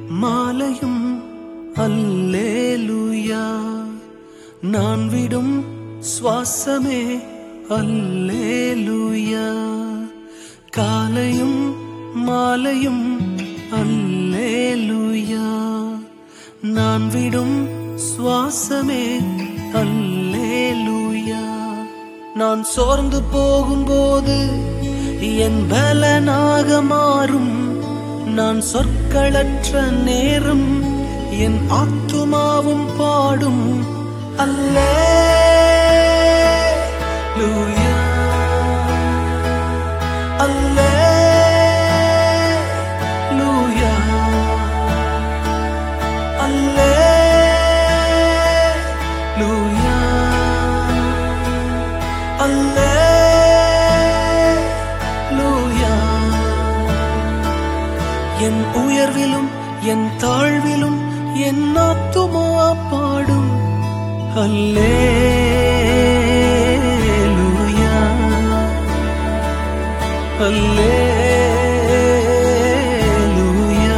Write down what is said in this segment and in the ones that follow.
மாலையும் அல்லேலூயா நான் விடும் சுவாசமே அல்லேலூயா காலையும் மாலையும் அல்லேலூயா நான் விடும் சுவாசமே அல்லேலூயா நான் சோர்ந்து போகும்போது என் பலனாக மாறும் நான் சொற்களற்ற நேரம் என் ஆத்துமாவும் பாடும் அல்லே லூயா அல்லே லூயா அல்லே லூயா அல்லேலூயா என் உயர்விலும் என் தாழ்விலும் என் ஆத்துமா பாடும் அல்லேலூயா அல்லேலூயா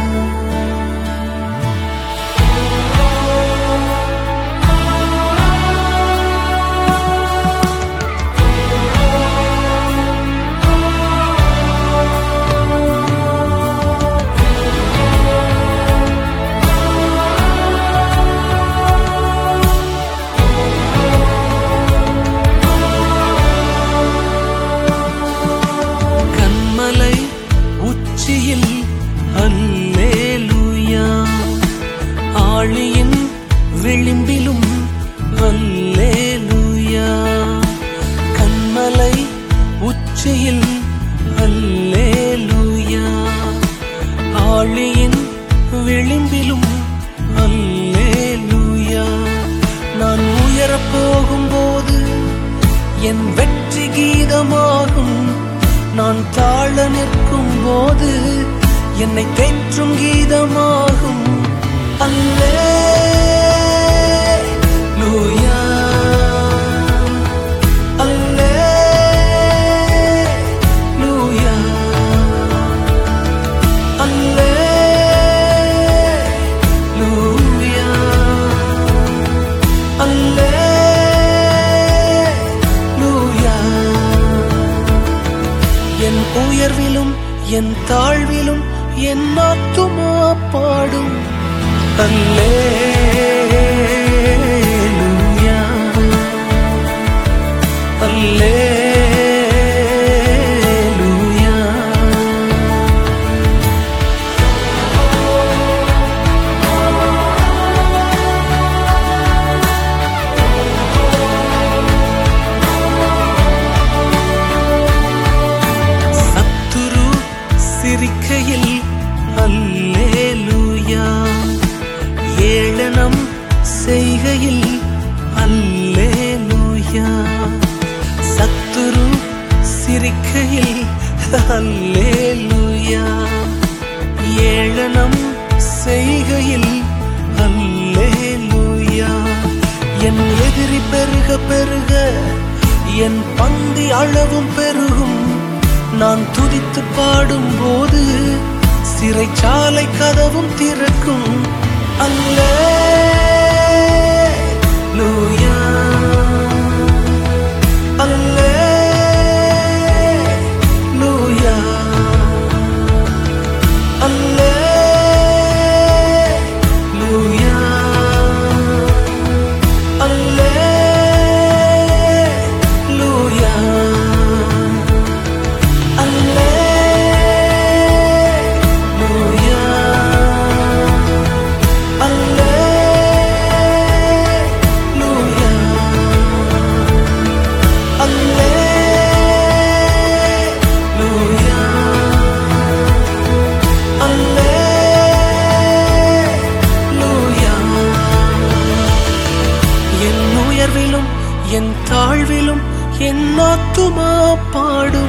கண்மலை உச்சியில் அல்லேலூயா ஆழியின் விளிம்பிலும் அல்லேலூயா கண்மலை உச்சியில் அல்லேலூயா ஆழியின் விளிம்பிலும் அல்லேலூயா நான் உயரப் போகும்போது என் வெற்றி கீதமாகும் நான் தாழ நிற்கும் போது என்னை தேற்றும் கீதமாகும் அல்லே லூயா அல்லே லூயா அல்லே லூயா அல்லேலூயா என் உயர்விலும் என் தாழ்விலும் என் ஆத்துமா பாடும் அல்லேலூயா அல்லேலூயா சத்துரு சிரிக்கையில் அல்லேலூயா ஏளனம் செய்கையில் அல்லேலூயா சத்துரு சிரிக்கையில் அல்லேலூயா ஏளனம் செய்கையில் அல்லேலூயா என் எதிரி பெருக பெருக என் பந்தி அளவும் பெருகும் நான் துதித்து பாடும்போது சிறைச்சாலை கதவும் திறக்கும் அல்லே லூயா அல்லே லூயா அல்லே லூயா அல்லே லூயா அல்லேலூயா அல்லேலூயா அல்லேலூயா அல்லேலூயா என் உயர்விலும் என் தாழ்விலும் என் ஆத்துமா பாடும்